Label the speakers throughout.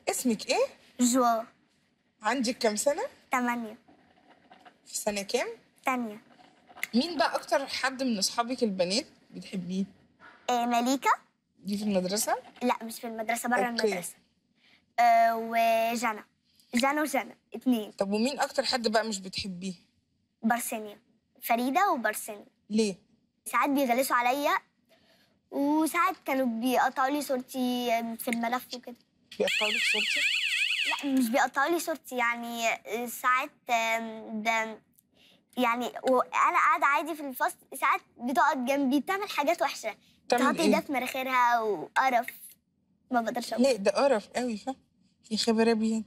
Speaker 1: اسمك ايه
Speaker 2: جوا
Speaker 1: عندك كام سنه
Speaker 2: تمانية
Speaker 1: في سنه كام
Speaker 2: تانية
Speaker 1: مين بقى اكتر حد من اصحابك البنات بتحبيه
Speaker 2: إيه مليكة
Speaker 1: دي في المدرسه
Speaker 2: لا مش في المدرسة برا
Speaker 1: أوكي.
Speaker 2: المدرسة آه وجنى جنى وجنى اتنين
Speaker 1: طب ومين اكتر حد بقى مش بتحبيه
Speaker 2: برسينيا فريدة وبرسينيا
Speaker 1: ليه
Speaker 2: ساعات بيغلسوا عليا وساعات كانوا بيقطعوا لي صورتي في الملف وكده
Speaker 1: بيقطعوا لك صورتي
Speaker 2: لا مش بيقطعوا لي صورتي يعني ساعات آم، ده يعني وانا قاعده عادي في الفصل ساعات بتقعد جنبي بتعمل حاجات وحشه
Speaker 1: تعمل
Speaker 2: تحط
Speaker 1: إيه؟
Speaker 2: ايدها في مناخيرها وقرف ما بقدرش اقول
Speaker 1: ليه ده قرف قوي فاهم يا خبر ابيض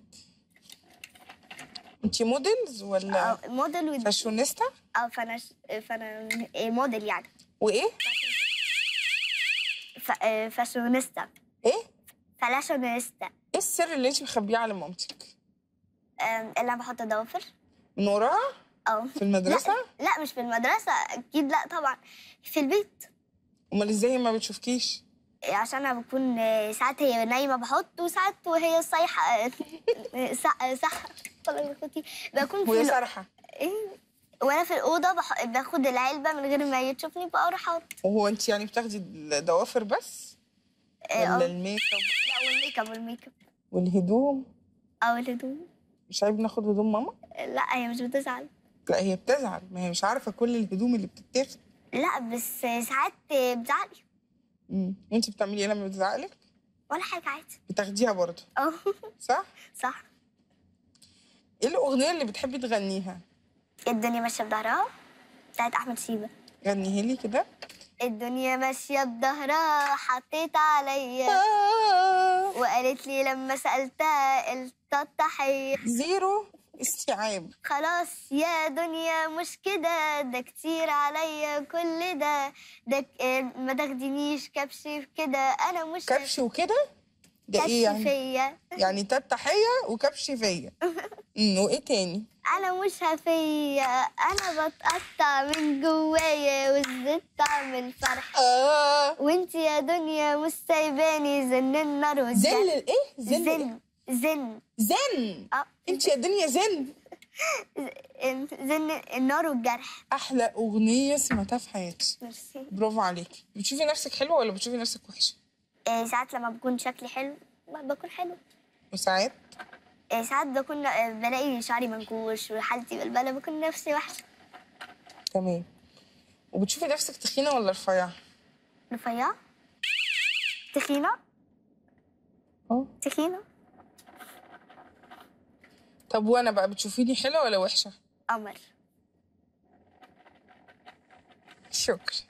Speaker 1: انتي موديلز ولا
Speaker 2: آه، موديل و...
Speaker 1: فاشونيستا
Speaker 2: اه فانا ش... فانا إيه، موديل يعني
Speaker 1: وايه
Speaker 2: ف... آه، فاشونيستا
Speaker 1: ايه
Speaker 2: فلاشونيستا
Speaker 1: ايه السر اللي انت مخبيه على مامتك
Speaker 2: آم، اللي انا بحط ضوافر
Speaker 1: من وراها
Speaker 2: اه
Speaker 1: في المدرسه
Speaker 2: لا, لا مش في المدرسه اكيد لا طبعا في البيت
Speaker 1: امال ازاي ما بتشوفكيش
Speaker 2: عشان انا بكون آه، ساعات هي نايمه بحط وساعات وهي صايحه آه، آه، صح آه، صح طلع من اخوتي بكون في
Speaker 1: وهي
Speaker 2: ال-
Speaker 1: سارحه
Speaker 2: إيه؟ وانا في الاوضه بح... باخد العلبه من غير ما يتشوفني بقى اروح احط
Speaker 1: وهو انت يعني بتاخدي الضوافر بس
Speaker 2: آه،
Speaker 1: ولا
Speaker 2: آه.
Speaker 1: الميك اب
Speaker 2: لا والميك اب والميك اب
Speaker 1: والهدوم
Speaker 2: او الهدوم
Speaker 1: مش عيب ناخد هدوم ماما
Speaker 2: لا هي مش بتزعل
Speaker 1: لا هي بتزعل ما هي مش عارفه كل الهدوم اللي بتتاخد
Speaker 2: لا بس ساعات بتزعلي
Speaker 1: امم وانت بتعملي ايه لما بتزعلك
Speaker 2: ولا حاجه عادي
Speaker 1: بتاخديها برضه
Speaker 2: اه
Speaker 1: صح
Speaker 2: صح
Speaker 1: ايه الاغنيه اللي بتحبي تغنيها
Speaker 2: الدنيا ماشيه بظهرها بتاعت احمد شيبه
Speaker 1: غنيها لي كده
Speaker 2: الدنيا ماشيه بظهرها حطيت عليا
Speaker 1: آه.
Speaker 2: وقالت لي لما سالتها قلت التحيه
Speaker 1: زيرو استيعاب
Speaker 2: خلاص يا دنيا مش كده ده كتير عليا كل ده ده ك- آه، ما تاخدينيش كبش في كده انا مش
Speaker 1: كبش وكده ده
Speaker 2: كبش
Speaker 1: ايه يعني
Speaker 2: فيا
Speaker 1: يعني تاب تحيه وكبش فيا امم وايه تاني
Speaker 2: انا مش هفيا انا بتقطع من جوايا والزيت طعم الفرح
Speaker 1: اه
Speaker 2: وانت يا دنيا مش سايباني زن النار
Speaker 1: زن
Speaker 2: والجرح
Speaker 1: الايه زن إيه؟
Speaker 2: زن زن
Speaker 1: زن
Speaker 2: اه
Speaker 1: انت يا دنيا زن
Speaker 2: زن النار والجرح
Speaker 1: احلى اغنيه سمعتها في حياتي
Speaker 2: ميرسي
Speaker 1: برافو عليكي بتشوفي نفسك حلوه ولا بتشوفي نفسك وحشه
Speaker 2: إيه ساعات لما بكون شكلي حلو ب- بكون حلو
Speaker 1: وساعات
Speaker 2: إيه ساعات بكون آه، بلاقي شعري منكوش وحالتي بلبلة بكون نفسي وحشة
Speaker 1: تمام وبتشوفي نفسك تخينه ولا رفيعه
Speaker 2: رفيعة تخينة
Speaker 1: اه
Speaker 2: تخينة
Speaker 1: طب وانا بقى بتشوفيني حلوه ولا وحشه
Speaker 2: قمر
Speaker 1: شكرا